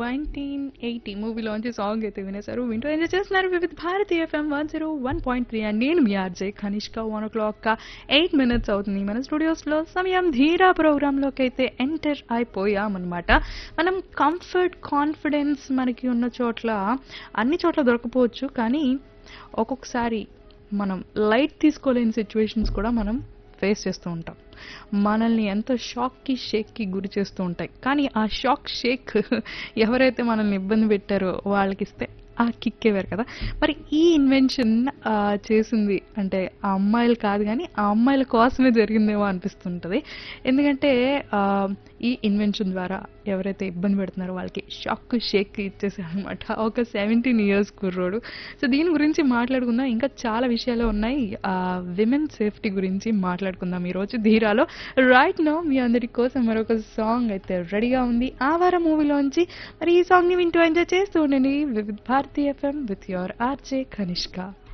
nineteen eighty మూవీలోంచి song అయితే వినేశారు వింటూ enjoy చేస్తున్నారు Vividh Bharati FM one zero one point three and నేను మీ RJ Kanishka one o'clock eight minutes అవుతుంది మన స్టూడియోస్లో సమయం ధీరా ప్రోగ్రాంలోకి అయితే ఎంటర్ అయిపోయామన్నమాట మనం కంఫర్ట్ కాన్ఫిడెన్స్ మనకి ఉన్న చోట్ల అన్ని చోట్ల దొరకపోవచ్చు కానీ ఒక్కొక్కసారి మనం లైట్ తీసుకోలేని సిచ్యువేషన్స్ కూడా మనం ఫేస్ చేస్తూ ఉంటాం మనల్ని ఎంతో షాక్కి షేక్కి గురి చేస్తూ ఉంటాయి కానీ ఆ షాక్ షేక్ ఎవరైతే మనల్ని ఇబ్బంది పెట్టారో వాళ్ళకి ఇస్తే ఆ కిక్కే వేరు కదా మరి ఈ ఇన్వెన్షన్ చేసింది అంటే ఆ అమ్మాయిలు కాదు కానీ ఆ అమ్మాయిల కోసమే జరిగిందేమో అనిపిస్తుంటుంది ఎందుకంటే ఆ, ఈ ఇన్వెన్షన్ ద్వారా ఎవరైతే ఇబ్బంది పెడుతున్నారో వాళ్ళకి షాక్ షేక్ ఇచ్చేసారనమాట ఒక సెవెంటీన్ ఇయర్స్ కుర్రోడు సో దీని గురించి మాట్లాడుకుందాం ఇంకా చాలా విషయాలు ఉన్నాయి విమెన్ సేఫ్టీ గురించి మాట్లాడుకుందాం ఈరోజు ధీరాలో రైట్ నో మీ అందరి కోసం మరొక సాంగ్ అయితే రెడీగా ఉంది ఆ వారం మూవీలోంచి మరి ఈ సాంగ్ని వింటూ ఎంజాయ్ చేస్తూ ఉండండి with Bharati FM with your RJ Kanishka